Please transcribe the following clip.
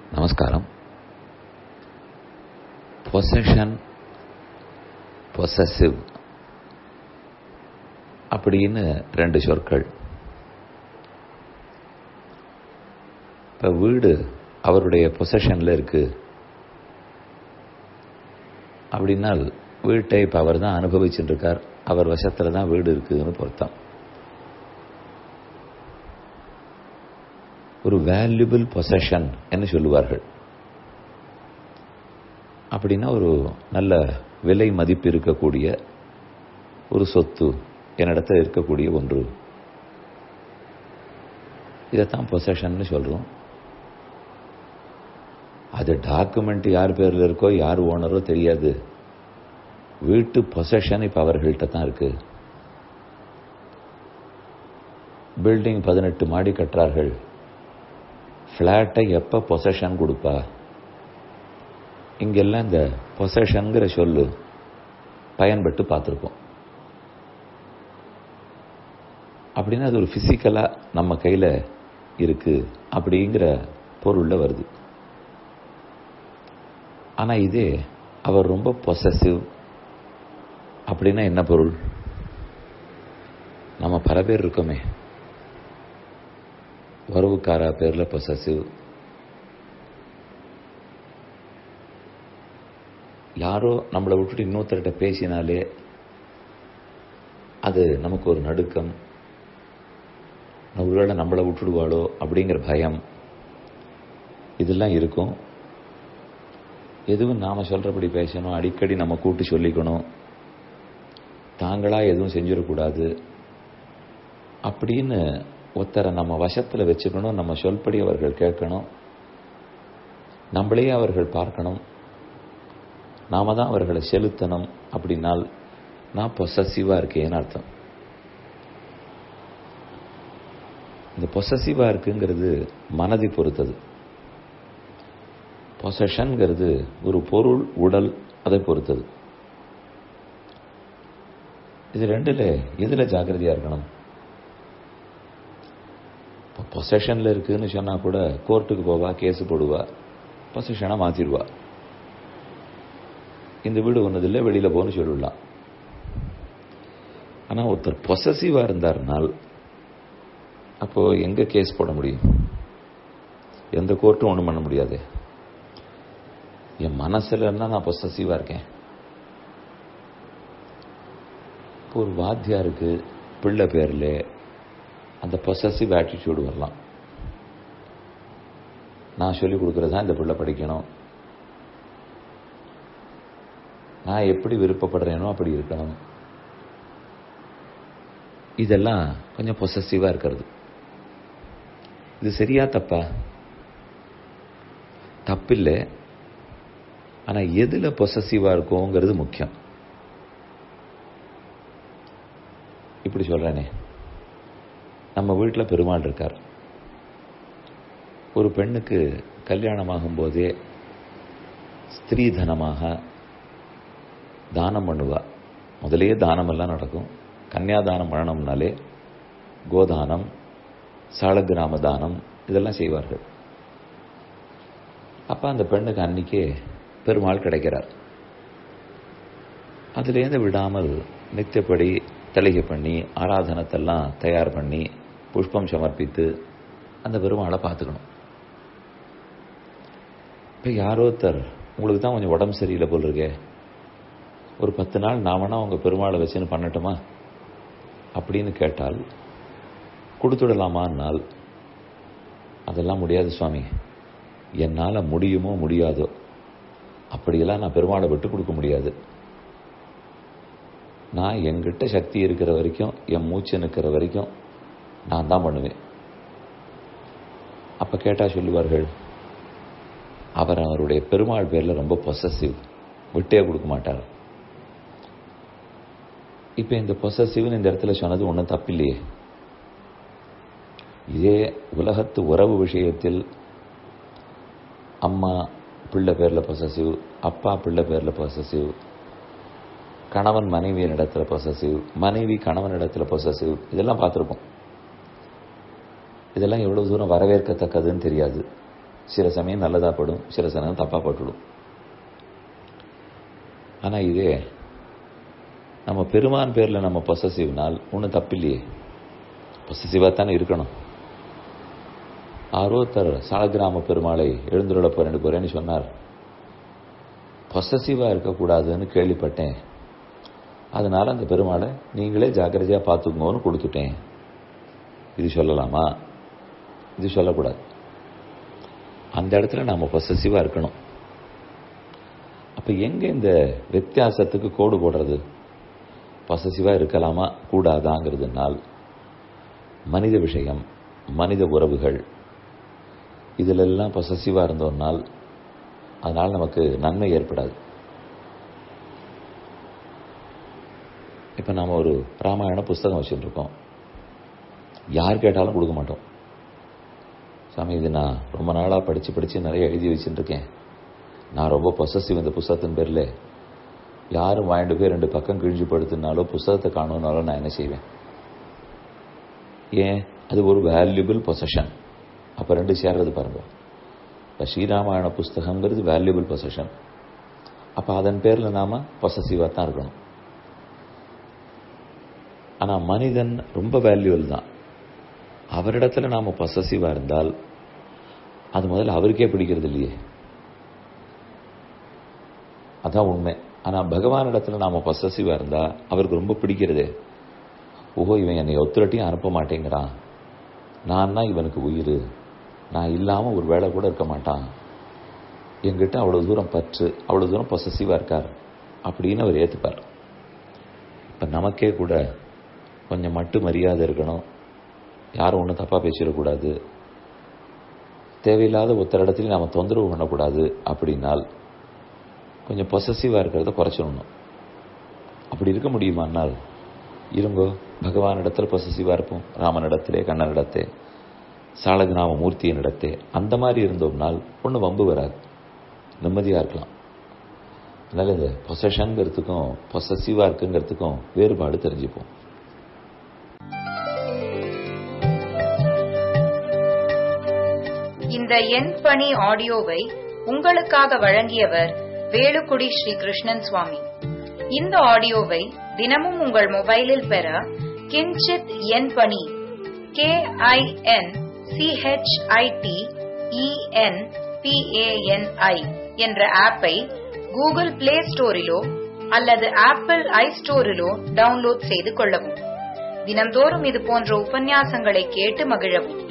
நமஸ்காரம் possession possessive அப்படின்னு ரெண்டு சொற்கள் இப்போ வீடு அவருடைய பொசஷனில் இருக்கு அப்படின்னால் வீட்டை இப்போ அவர் தான் அனுபவிச்சுட்டு இருக்கார் அவர் வசத்தில் தான் வீடு இருக்குதுன்னு பொருத்தம் ஒரு வேல்யூபிள் பொசஷன் என்று சொல்லுவார்கள் அப்படின்னா ஒரு நல்ல விலை மதிப்பு இருக்கக்கூடிய ஒரு சொத்து என்னிடத்தில் இருக்கக்கூடிய ஒன்று இதைத்தான் பொசஷன் சொல்கிறோம் அது டாக்குமெண்ட் யார் பேரில் இருக்கோ யார் ஓனரோ தெரியாது வீட்டு பொசஷன் இப்போ அவர்கள்ட்ட தான் இருக்கு பில்டிங் பதினெட்டு மாடி கட்டுறார்கள் ஃப்ளாட்டை எப்போ பொசஷன் கொடுப்பா இங்கெல்லாம் இந்த பொசஷனுங்கிற சொல்லு பயன்பட்டு பார்த்துருக்கோம் அப்படின்னா அது ஒரு ஃபிசிக்கலாக நம்ம கையில் இருக்கு அப்படிங்கிற பொருளில் வருது ஆனால் இதே அவர் ரொம்ப பொசசிவ் அப்படின்னா என்ன பொருள் நம்ம பல பேர் இருக்கோமே உறவுக்காரா பேரில் பொசசிவ் யாரோ நம்மளை விட்டுட்டு இன்னொருத்தர்கிட்ட பேசினாலே அது நமக்கு ஒரு நடுக்கம் ஒருவேளை நம்மளை விட்டுடுவாளோ அப்படிங்கிற பயம் இதெல்லாம் இருக்கும் எதுவும் நாம் சொல்கிறபடி பேசணும் அடிக்கடி நம்ம கூட்டு சொல்லிக்கணும் தாங்களாக எதுவும் செஞ்சிடக்கூடாது அப்படின்னு ஒருத்தரை நம்ம வசத்தில் வச்சுக்கணும் நம்ம சொல்படி அவர்கள் கேட்கணும் நம்மளே அவர்கள் பார்க்கணும் நாம தான் அவர்களை செலுத்தணும் அப்படின்னால் நான் பொசசிவாக இருக்கேன்னு அர்த்தம் இந்த பொசசிவாக இருக்குங்கிறது மனதை பொறுத்தது பொசஷன்கிறது ஒரு பொருள் உடல் அதை பொறுத்தது இது ரெண்டுல எதுல ஜாக்கிரதையா இருக்கணும் இப்போ பொசஷன்ல இருக்குன்னு சொன்னா கூட கோர்ட்டுக்கு போவா கேஸ் போடுவா பொசஷனை மாத்திடுவா இந்த வீடு ஒன்னதில்லை வெளியில போன்னு சொல்லிடலாம் ஆனா ஒருத்தர் பொசசிவா இருந்தார்னால் அப்போ எங்க கேஸ் போட முடியும் எந்த கோர்ட்டும் ஒன்றும் பண்ண முடியாது என் மனசுல இருந்தா நான் பொசசிவா இருக்கேன் இப்போ ஒரு வாத்தியாருக்கு பிள்ளை பேரில் அந்த பொசசிவ் ஆட்டிடியூடு வரலாம் நான் சொல்லிக் கொடுக்கறது தான் இந்த பிள்ளை படிக்கணும் நான் எப்படி விருப்பப்படுறேனோ அப்படி இருக்கணும் இதெல்லாம் கொஞ்சம் பொசசிவாக இருக்கிறது இது சரியா தப்பா தப்பில்லை ஆனால் எதில் பொசசிவாக இருக்குங்கிறது முக்கியம் இப்படி சொல்கிறேனே நம்ம வீட்டில் பெருமாள் இருக்கார் ஒரு பெண்ணுக்கு கல்யாணமாகும் போதே ஸ்திரீதனமாக தானம் பண்ணுவா முதலே தானமெல்லாம் நடக்கும் கன்னியாதானம் பண்ணணும்னாலே கோதானம் சாலகிராம தானம் இதெல்லாம் செய்வார்கள் அப்போ அந்த பெண்ணுக்கு அன்னைக்கே பெருமாள் கிடைக்கிறார் அதுலேருந்து விடாமல் நித்தியப்படி தளிகை பண்ணி ஆராதனத்தெல்லாம் தயார் பண்ணி புஷ்பம் சமர்ப்பித்து அந்த பெருமாளை பார்த்துக்கணும் இப்போ யாரோத்தர் உங்களுக்கு தான் கொஞ்சம் உடம்பு சரியில்லை போல் இருக்கே ஒரு பத்து நாள் நாமனா உங்கள் பெருமாளை வச்சுன்னு பண்ணட்டுமா அப்படின்னு கேட்டால் கொடுத்துடலாமான்னால் அதெல்லாம் முடியாது சுவாமி என்னால் முடியுமோ முடியாதோ அப்படியெல்லாம் நான் பெருமாளை விட்டு கொடுக்க முடியாது நான் என்கிட்ட சக்தி இருக்கிற வரைக்கும் என் மூச்சு நிற்கிற வரைக்கும் நான் தான் பண்ணுவேன் அப்போ கேட்டால் சொல்லுவார்கள் அவர் அவருடைய பெருமாள் பேரில் ரொம்ப பொசசிவ் விட்டே கொடுக்க மாட்டார் இப்போ இந்த பொசசிவ்னு இந்த இடத்துல சொன்னது ஒன்றும் தப்பில்லையே இதே உலகத்து உறவு விஷயத்தில் அம்மா பிள்ளை பேரில் பொசசிவ் அப்பா பிள்ளை பேரில் பொசசிவ் கணவன் மனைவியின் இடத்துல பொசசிவ் மனைவி கணவன் இடத்துல பொசசிவ் இதெல்லாம் பார்த்துருப்போம் இதெல்லாம் எவ்வளவு தூரம் வரவேற்கத்தக்கதுன்னு தெரியாது சில சமயம் நல்லதாக படும் சில சமயம் தப்பாக பட்டுடும் ஆனால் இதே நம்ம பெருமான் பேரில் நம்ம பொசசிவ்னால் ஒன்றும் தப்பில்லையே பொசசிவாக தானே இருக்கணும் ஆரோத்தர் சாலகிராம பெருமாளை எழுந்துருள போறேன்னு போறேன்னு சொன்னார் பொசசிவாக இருக்கக்கூடாதுன்னு கேள்விப்பட்டேன் அதனால அந்த பெருமாளை நீங்களே ஜாக்கிரதையாக பார்த்துக்கோன்னு கொடுத்துட்டேன் இது சொல்லலாமா இது சொல்லக்கூடாது அந்த இடத்துல நாம பொசசிவாக இருக்கணும் அப்போ எங்கே இந்த வித்தியாசத்துக்கு கோடு போடுறது பொசசிவாக இருக்கலாமா கூடாதாங்கிறதுனால் மனித விஷயம் மனித உறவுகள் இதிலெல்லாம் பொசசிவாக இருந்தோம்னால் அதனால் நமக்கு நன்மை ஏற்படாது இப்போ நாம் ஒரு ராமாயண புஸ்தகம் வச்சுட்டு இருக்கோம் யார் கேட்டாலும் கொடுக்க மாட்டோம் சாமி இது நான் ரொம்ப நாளாக படித்து படித்து நிறைய எழுதி வச்சுட்டு இருக்கேன் நான் ரொம்ப பொசசிவ் இந்த புஸ்தகத்தின் பேரில் யாரும் வாங்கிட்டு போய் ரெண்டு பக்கம் கிழிஞ்சு படுத்துனாலோ புஸ்தகத்தை காணணுனாலோ நான் என்ன செய்வேன் ஏன் அது ஒரு வேல்யூபிள் பொசஷன் அப்போ ரெண்டு சேர்றது பாருங்க இப்போ ஸ்ரீராமாயண புஸ்தகங்கிறது வேல்யூபிள் பொசஷன் அப்போ அதன் பேரில் நாம் பொசசிவாக தான் இருக்கணும் ஆனால் மனிதன் ரொம்ப வேல்யூவல் தான் அவரிடத்துல நாம் பொசசிவாக இருந்தால் அது முதல்ல அவருக்கே பிடிக்கிறது இல்லையே அதான் உண்மை ஆனால் பகவானிடத்துல நாம் பொசசிவாக இருந்தால் அவருக்கு ரொம்ப பிடிக்கிறதே ஓஹோ இவன் என்னை ஒத்துரட்டியும் அனுப்ப மாட்டேங்கிறான் நான் இவனுக்கு உயிர் நான் இல்லாமல் ஒரு வேலை கூட இருக்க மாட்டான் என்கிட்ட அவ்வளோ தூரம் பற்று அவ்வளோ தூரம் பொசசிவாக இருக்கார் அப்படின்னு அவர் ஏற்றுப்பார் இப்போ நமக்கே கூட கொஞ்சம் மட்டு மரியாதை இருக்கணும் யாரும் ஒன்றும் தப்பாக பேசிடக்கூடாது தேவையில்லாத ஒருத்தர் இடத்துலையும் நாம் தொந்தரவு பண்ணக்கூடாது அப்படின்னால் கொஞ்சம் பொசசிவாக இருக்கிறத குறைச்சிடணும் அப்படி இருக்க முடியுமானால் இருங்கோ பகவான் இடத்துல பொசசிவாக இருப்போம் ராமனிடத்திலே கண்ணனிடத்தே சாலகிராம மூர்த்தியின் இடத்தே அந்த மாதிரி இருந்தோம்னால் ஒன்றும் வம்பு வராது நிம்மதியாக இருக்கலாம் அதனால் இந்த பொசஷனுங்கிறதுக்கும் பொசசிவாக இருக்குங்கிறதுக்கும் வேறுபாடு தெரிஞ்சுப்போம் இந்த எண் பணி ஆடியோவை உங்களுக்காக வழங்கியவர் வேலுக்குடி ஸ்ரீ கிருஷ்ணன் சுவாமி இந்த ஆடியோவை தினமும் உங்கள் மொபைலில் பெற கிஞ்சித் எண் பணி கே ஐ என் சிஹெச்ஐடி இஎன் பிஏஎன்ஐ என்ற ஆப்பை கூகுள் பிளே ஸ்டோரிலோ அல்லது ஆப்பிள் ஐ ஸ்டோரிலோ டவுன்லோட் செய்து கொள்ளவும் தினம்தோறும் இது போன்ற உபன்யாசங்களை கேட்டு மகிழவும்